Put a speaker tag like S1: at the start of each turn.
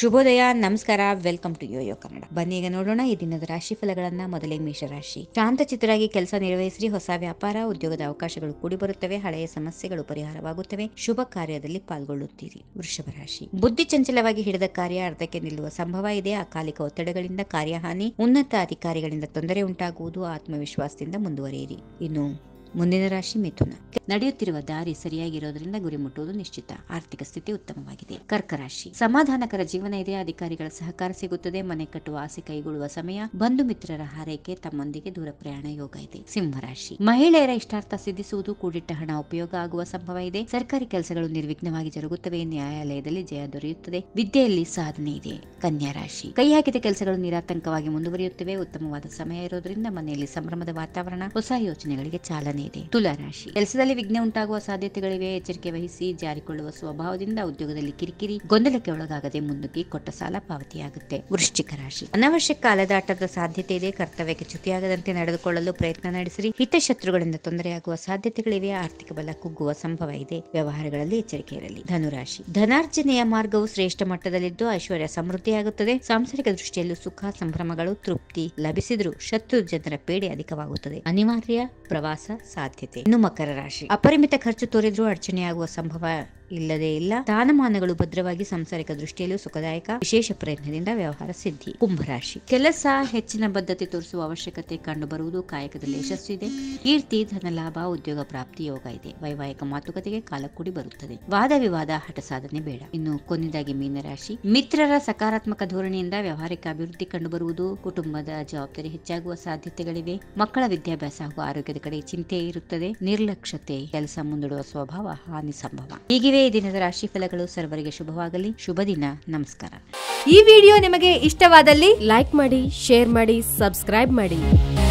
S1: ಶುಭೋದಯ ನಮಸ್ಕಾರ welcome to Yoyo Kannada ಬನ್ನಿ ಈಗ ನೋಡೋಣ ಈ ದಿನದ ರಾಶಿ ಫಲಗಳನ್ನ ಮೊದಲೇ ಮೇಷರಾಶಿ ಶಾಂತಚಿತ್ತರಾಗಿ ಕೆಲಸ ನಿರ್ವಹಿಸಿ ಹೊಸ ವ್ಯಾಪಾರ ಉದ್ಯೋಗದ ಅವಕಾಶಗಳು ಕೂಡಿ ಬರುತ್ತವೆ ಹಳೆಯ ಸಮಸ್ಯೆಗಳು ಪರಿಹಾರವಾಗುತ್ತವೆ ಶುಭ ಕಾರ್ಯದಲ್ಲಿ ಪಾಲ್ಗೊಳ್ಳುತ್ತೀರಿ ವೃಷಭ ರಾಶಿ ಬುದ್ಧಿ ಚಂಚಲವಾಗಿ ಹಿಡಿದ ಕಾರ್ಯ ಅರ್ಧಕ್ಕೆ ನಿಲ್ಲುವ ಸಂಭವ ಇದೆ ಅಕಾಲಿಕ ಒತ್ತಡಗಳಿಂದ ಕಾರ್ಯಹಾನಿ ಉನ್ನತ ಅಧಿಕಾರಿಗಳಿಂದ ತೊಂದರೆ ಉಂಟಾಗುವುದು ಆತ್ಮವಿಶ್ವಾಸದಿಂದ ಮುಂದುವರಿಯಿರಿ ಇನ್ನು ಮುಂದಿನ ರಾಶಿ ಮಿಥುನ ನಡೆಯುತ್ತಿರುವ ದಾರಿ ಸರಿಯಾಗಿರೋದ್ರಿಂದ ಗುರಿ ಮುಟ್ಟುವುದು ನಿಶ್ಚಿತ ಆರ್ಥಿಕ ಸ್ಥಿತಿ ಉತ್ತಮವಾಗಿದೆ ಕರ್ಕ ರಾಶಿ ಸಮಾಧಾನಕರ ಜೀವನ ಇದೆ ಅಧಿಕಾರಿಗಳ ಸಹಕಾರ ಸಿಗುತ್ತದೆ ಮನೆ ಕಟ್ಟುವ ಆಸೆ ಕೈಗೂಡುವ ಸಮಯ ಬಂಧು ಮಿತ್ರರ ಹಾರೈಕೆ ತಮ್ಮೊಂದಿಗೆ ದೂರ ಪ್ರಯಾಣ ಯೋಗ ಇದೆ ಸಿಂಹರಾಶಿ ಮಹಿಳೆಯರ ಇಷ್ಟಾರ್ಥ ಸಿದ್ಧಿಸುವುದು ಕೂಡಿಟ್ಟ ಹಣ ಉಪಯೋಗ ಆಗುವ ಸಂಭವ ಇದೆ ಸರ್ಕಾರಿ ಕೆಲಸಗಳು ನಿರ್ವಿಘ್ನವಾಗಿ ಜರುಗುತ್ತವೆ ನ್ಯಾಯಾಲಯದಲ್ಲಿ ಜಯ ದೊರೆಯುತ್ತದೆ ವಿದ್ಯೆಯಲ್ಲಿ ಸಾಧನೆ ಇದೆ ಕನ್ಯಾ ರಾಶಿ ಕೈ ಹಾಕಿದ ಕೆಲಸಗಳು ನಿರಾತಂಕವಾಗಿ ಮುಂದುವರಿಯುತ್ತವೆ ಉತ್ತಮವಾದ ಸಮಯ ಇರೋದ್ರಿಂದ ಮನೆಯಲ್ಲಿ ಸಂಭ್ರಮದ ವಾತಾವರಣ ಹೊಸ ಯೋಚನೆಗಳಿಗೆ ಚಾಲನೆ ಇದೆ ತುಲಾ ರಾಶಿ ಕೆಲಸದಲ್ಲಿ ವಿಘ್ನ ಉಂಟಾಗುವ ಸಾಧ್ಯತೆಗಳಿವೆ ಎಚ್ಚರಿಕೆ ವಹಿಸಿ ಜಾರಿಕೊಳ್ಳುವ ಸ್ವಭಾವದಿಂದ ಉದ್ಯೋಗದಲ್ಲಿ ಕಿರಿಕಿರಿ ಗೊಂದಲಕ್ಕೆ ಒಳಗಾಗದೆ ಮುನ್ನುಗ್ಗಿ ಕೊಟ್ಟ ಸಾಲ ಪಾವತಿಯಾಗುತ್ತೆ ವೃಶ್ಚಿಕ ರಾಶಿ ಅನಾವಶ್ಯಕ ಅಲೆದಾಟದ ಸಾಧ್ಯತೆ ಇದೆ ಕರ್ತವ್ಯಕ್ಕೆ ಚ್ಯುತಿಯಾಗದಂತೆ ನಡೆದುಕೊಳ್ಳಲು ಪ್ರಯತ್ನ ನಡೆಸಿರಿ ಹಿತಶತ್ರುಗಳಿಂದ ತೊಂದರೆಯಾಗುವ ಸಾಧ್ಯತೆಗಳಿವೆ ಆರ್ಥಿಕ ಬಲ ಕುಗ್ಗುವ ಸಂಭವ ಇದೆ ವ್ಯವಹಾರಗಳಲ್ಲಿ ಎಚ್ಚರಿಕೆ ಇರಲಿ ಧನುರಾಶಿ ಧನಾರ್ಜನೆಯ ಮಾರ್ಗವು ಶ್ರೇಷ್ಠ ಮಟ್ಟದಲ್ಲಿದ್ದು ಐಶ್ವರ್ಯ ಸಮೃದ್ಧಿಯಾಗುತ್ತದೆ ಸಾಂಸಾರಿಕ ದೃಷ್ಟಿಯಲ್ಲೂ ಸುಖ ಸಂಭ್ರಮಗಳು ತೃಪ್ತಿ ಲಭಿಸಿದ್ರೂ ಶತ್ರು ಜನರ ಪೇಡೆ ಅಧಿಕವಾಗುತ್ತದೆ ಅನಿವಾರ್ಯ ಪ್ರವಾಸ ಸಾಧ್ಯತೆ ಇನ್ನು ಮಕರ ರಾಶಿ ಅಪರಿಮಿತ ಖರ್ಚು ತೋರಿದ್ರೂ ಅಡಚಣೆಯಾಗುವ ಸಂಭವ ಇಲ್ಲದೇ ಇಲ್ಲ ಸ್ಥಾನಮಾನಗಳು ಭದ್ರವಾಗಿ ಸಂಸಾರಿಕ ದೃಷ್ಟಿಯಲ್ಲೂ ಸುಖದಾಯಕ ವಿಶೇಷ ಪ್ರಯತ್ನದಿಂದ ವ್ಯವಹಾರ ಸಿದ್ಧಿ ಕುಂಭರಾಶಿ ಕೆಲಸ ಹೆಚ್ಚಿನ ಬದ್ಧತೆ ತೋರಿಸುವ ಅವಶ್ಯಕತೆ ಕಂಡುಬರುವುದು ಕಾಯಕದಲ್ಲಿ ಯಶಸ್ಸಿದೆ ಕೀರ್ತಿ ಧನಲಾಭ ಉದ್ಯೋಗ ಪ್ರಾಪ್ತಿ ಯೋಗ ಇದೆ ವೈವಾಹಿಕ ಮಾತುಕತೆಗೆ ಕಾಲ ಕೂಡಿ ಬರುತ್ತದೆ ವಾದ ವಿವಾದ ಹಠ ಸಾಧನೆ ಬೇಡ ಇನ್ನು ಕೊನೆಯದಾಗಿ ಮೀನರಾಶಿ ಮಿತ್ರರ ಸಕಾರಾತ್ಮಕ ಧೋರಣೆಯಿಂದ ವ್ಯವಹಾರಿಕ ಅಭಿವೃದ್ಧಿ ಕಂಡುಬರುವುದು ಕುಟುಂಬದ ಜವಾಬ್ದಾರಿ ಹೆಚ್ಚಾಗುವ ಸಾಧ್ಯತೆಗಳಿವೆ ಮಕ್ಕಳ ವಿದ್ಯಾಭ್ಯಾಸ ಹಾಗೂ ಆರೋಗ್ಯದ ಕಡೆ ಚಿಂತೆ ಇರುತ್ತದೆ ನಿರ್ಲಕ್ಷ್ಯತೆ ಕೆಲಸ ಮುಂದೂಡುವ ಸ್ವಭಾವ ಹಾನಿ ಸಂಭವ ಹೀಗಿವೆ ಈ ದಿನದ ರಾಶಿ ಫಲಗಳು ಸರ್ವರಿಗೆ ಶುಭವಾಗಲಿ ಶುಭ ದಿನ ನಮಸ್ಕಾರ
S2: ಈ ವಿಡಿಯೋ ನಿಮಗೆ ಇಷ್ಟವಾದಲ್ಲಿ ಲೈಕ್ ಮಾಡಿ ಶೇರ್ ಮಾಡಿ ಸಬ್ಸ್ಕ್ರೈಬ್ ಮಾಡಿ